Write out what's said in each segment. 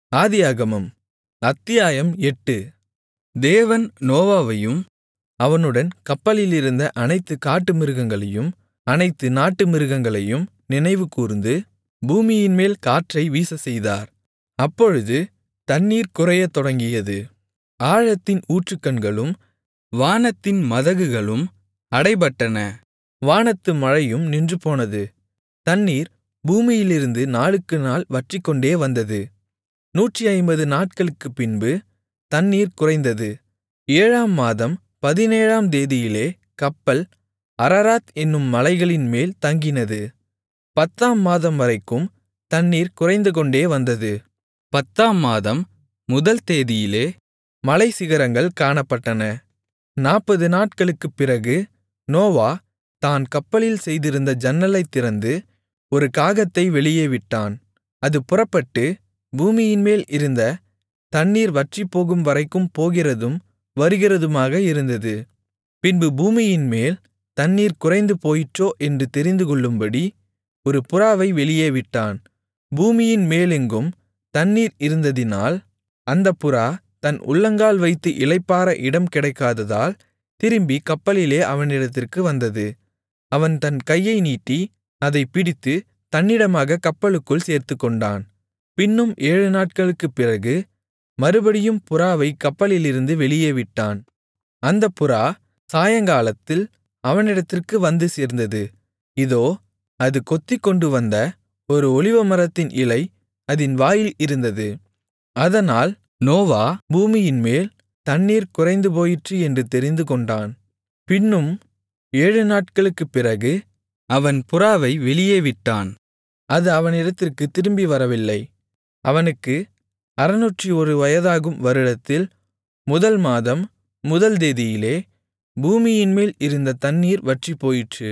ஆதியாகமம் அத்தியாயம் எட்டு தேவன் நோவாவையும் அவனுடன் கப்பலிலிருந்த அனைத்து காட்டுமிருகங்களையும் அனைத்து நாட்டுமிருகங்களையும் நினைவுகூர்ந்து பூமியின்மேல் காற்றை வீசச்செய்தார் அப்பொழுது தண்ணீர் குறையத் தொடங்கியது ஆழத்தின் ஊற்றுக்கண்களும் வானத்தின் மதகுகளும் அடைபட்டன வானத்து மழையும் நின்றுபோனது தண்ணீர் பூமியிலிருந்து நாளுக்குநாள் வற்றிக்கொண்டே வந்தது நூற்றைம்பது நாட்களுக்குப்பின்பு தண்ணீர் குறைந்தது ஏழாம் மாதம் பதினேழாம் தேதியிலே கப்பல் அரராத் என்னும் மலைகளின்மேல் தங்கினது பத்தாம் மாதம் வரைக்கும் தண்ணீர் குறைந்துகொண்டே வந்தது பத்தாம் மாதம் முதல் தேதியிலே மலைச்சிகரங்கள் காணப்பட்டன நாற்பது நாட்களுக்குப் பிறகு நோவா தான் கப்பலில் செய்திருந்த ஜன்னலைத் திறந்து ஒரு காகத்தை வெளியே விட்டான் அது புறப்பட்டு பூமியின்மேல் இருந்த தண்ணீர் வற்றிப்போகும் வரைக்கும் போகிறதும் வருகிறதுமாக இருந்தது பின்பு பூமியின்மேல் தண்ணீர் குறைந்து போயிற்றோ என்று தெரிந்துகொள்ளும்படி ஒரு புறாவை வெளியே விட்டான் பூமியின் மேலெங்கும் தண்ணீர் இருந்ததினால் அந்தப் புறா தன் உள்ளங்கால் வைத்து இளைப்பாற இடம் கிடைக்காததால் திரும்பி கப்பலிலே அவனிடத்திற்கு வந்தது அவன் தன் கையை நீட்டி அதைப் பிடித்து தன்னிடமாகக் கப்பலுக்குள் சேர்த்துக்கொண்டான் பின்னும் ஏழு நாட்களுக்குப் பிறகு மறுபடியும் புறாவைக் கப்பலிலிருந்து வெளியே விட்டான் அந்தப் புறா சாயங்காலத்தில் அவனிடத்திற்கு வந்து சேர்ந்தது இதோ அது கொத்திக்கொண்டு வந்த ஒரு ஒலிவமரத்தின் இலை அதின் வாயில் இருந்தது அதனால் நோவா பூமியின்மேல் தண்ணீர் குறைந்து போயிற்று என்று தெரிந்துகொண்டான் பின்னும் ஏழு நாட்களுக்குப் பிறகு அவன் புறாவை வெளியே விட்டான் அது அவனிடத்திற்குத் திரும்பி வரவில்லை அவனுக்கு அறுநூற்று ஒரு வயதாகும் வருடத்தில் முதல் மாதம் முதல் தேதியிலே பூமியின்மேல் இருந்த தண்ணீர் வற்றிப்போயிற்று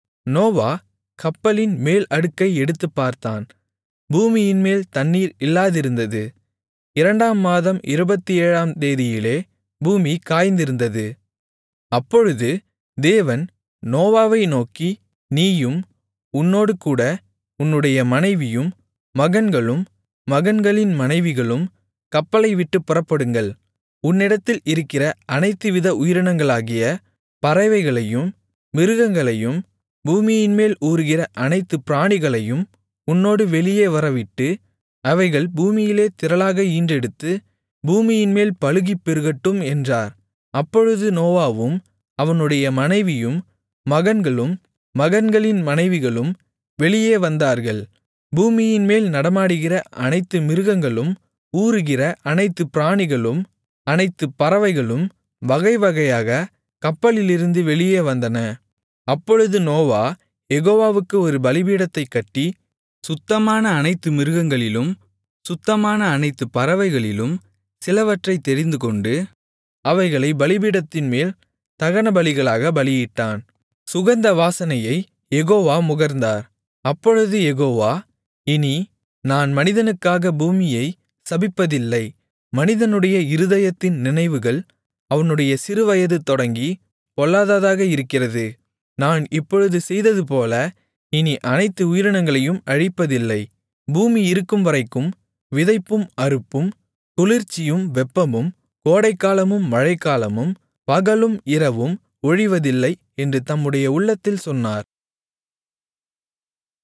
நோவா கப்பலின் மேல் அடுக்கை எடுத்துப் பார்த்தான் பூமியின்மேல் தண்ணீர் இல்லாதிருந்தது இரண்டாம் மாதம் இருபத்தேழாம் தேதியிலே பூமி காய்ந்திருந்தது அப்பொழுது தேவன் நோவாவை நோக்கி நீயும் உன்னோடுகூட உன்னுடைய மனைவியும் மகன்களும் மகன்களின் மனைவிகளும் கப்பலை விட்டுப் புறப்படுங்கள் உன்னிடத்தில் இருக்கிற அனைத்துவித உயிரினங்களாகிய பறவைகளையும் மிருகங்களையும் பூமியின்மேல் ஊருகிற அனைத்து பிராணிகளையும் உன்னோடு வெளியே வரவிட்டு அவைகள் பூமியிலே திரளாக ஈன்றெடுத்து பூமியின்மேல் பலுகிப் பெருகட்டும் என்றார் அப்பொழுது நோவாவும் அவனுடைய மனைவியும் மகன்களும் மகன்களின் மனைவிகளும் வெளியே வந்தார்கள் பூமியின்மேல் நடமாடுகிற அனைத்து மிருகங்களும் ஊருகிற அனைத்து பிராணிகளும் அனைத்து பறவைகளும் வகைவகையாக கப்பலிலிருந்து வெளியே வந்தன அப்பொழுது நோவா யெகோவாவுக்கு ஒரு பலிபீடத்தைக் கட்டி சுத்தமான அனைத்து மிருகங்களிலும் சுத்தமான அனைத்து பறவைகளிலும் சிலவற்றைத் தெரிந்துகொண்டு அவைகளை பலிபீடத்தின்மேல் தகனபலிகளாக பலியிட்டான் சுகந்த வாசனையை யெகோவா முகர்ந்தார் அப்பொழுது யெகோவா இனி நான் மனிதனுக்காக பூமியை சபிப்பதில்லை மனிதனுடைய இருதயத்தின் நினைவுகள் அவனுடைய சிறுவயது தொடங்கி பொல்லாததாக இருக்கிறது நான் இப்பொழுது செய்ததுபோல இனி அனைத்து உயிரினங்களையும் அழிப்பதில்லை பூமி இருக்கும்வரைக்கும் விதைப்பும் அறுப்பும் குளிர்ச்சியும் வெப்பமும் கோடைக்காலமும் மழைக்காலமும் பகலும் இரவும் ஒழிவதில்லை என்று தம்முடைய உள்ளத்தில் சொன்னார்